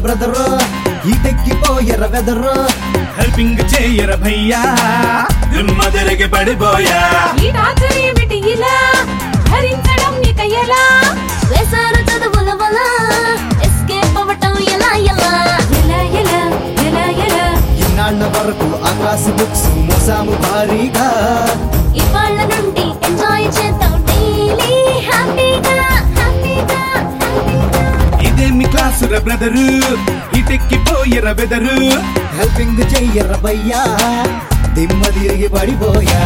brother ఈటెక్కిపోయర weather helping చేయర భయ్యా దిమ్మదిరిగి పడిపోయా ఈ రాత్రేమిటి ఇలా భరించడం ఇక ఎలా వేసారు చదువుల వల ఎస్కేప్ అవ్వటం ఎలా ఎలా ఎలా ఎలా ఎలా ఎలా ఇన్నాళ్ళ వరకు ఆ క్లాస్ బుక్స్ మోసాము భారీగా ఇవాళ్ళ నుండి ఎంజాయ్ చేద్దాం డైలీ హ్యాపీగా హ్యాపీగా హ్యాపీగా ఇదేమి క్లాసుర బ్రదరు ఇటెక్కిపోయర బెదరు హెల్పింగ్ చెయ్యర భయ్యా దిమ్మ తిరిగి పడిపోయా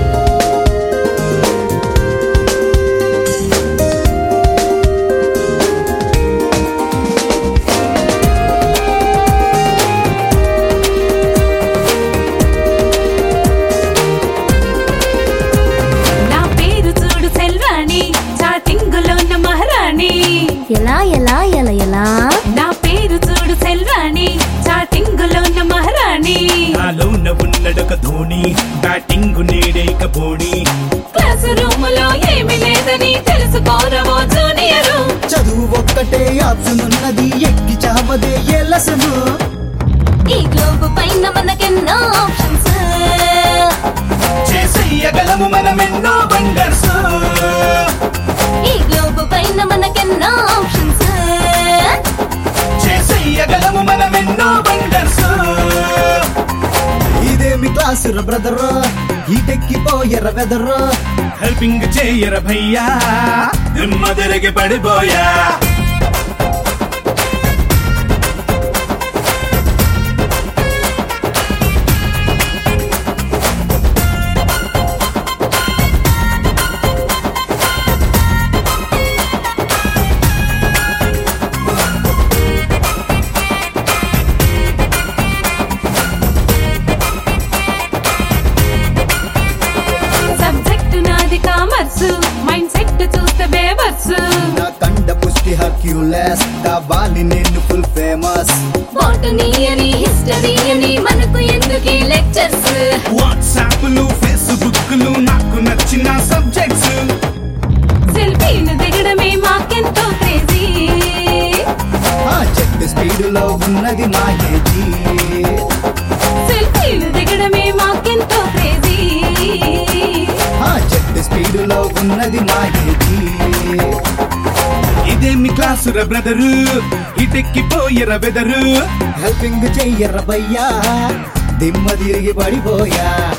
నా పేరు చూడు సెల్వాణి చాటింగులో ఉన్న మహారాణి ఎలా ఎలా ఎలా ఎలా నా పేరు చూడు సెల్వాణి చాటింగులో ఉన్న మహారాణి నాలోన ఉన్నడొక ధోని బ్యాటింగ్ నేడేక బోణి క్లాస్ రూమ్ లో ఏమి లేదని తెలుసుకోరవో జూనియరు చదువు ఒక్కటే ఆప్షన్ ఉన్నది ఎక్కి చావదే ఏ లెసను ఈ గ్లోబ్ పైన మనకెన్నో ఆప్షన్స్ చేసేయగలము మనమెన్నో బండర్స్ ఈ గ్లోబ్ పైన మనకెన్నో ఆప్షన్స్ చేసేయగలము మనమెన్నో బండర్స్ ఇదేమి క్లాసుర బ్రదరు ఈటెక్కిపోయర వెదరు హెల్పింగ్ చేయర భయ్యా దిమ్మదిరిగి పడిపోయా సబ్జెక్ట్ నాది కామర్స్ మైండ్ సెట్ చూస్తే బేవర్స్ నా కండ పుష్టి హర్క్యూలెస్ కావాలి నేను ఫుల్ ఫేమస్ బాటనీ అని హిస్టరీ అని మనకు ఎందుకు లెక్చర్స్ వాట్సాప్లు ఫేస్బుక్లు నాకు నచ్చిన సబ్జెక్ట్స్ సెల్ఫీలు దిగడమే మాకెంతో క్రేజీ ఆ చెట్టు స్పీడులో ఉన్నది మా ఏజీ సెల్ఫీలు దిగడమే మాకెంతో క్రేజీ ఆ చెట్టు స్పీడులో ఉన్నది మా ఏజీ ఇదేమి క్లాసుర బ్రదరు ఇటెక్కిపోయర బెదరు హెల్పింగ్ చెయ్యర భయ్యా దిమ్మ తిరిగి పడిపోయా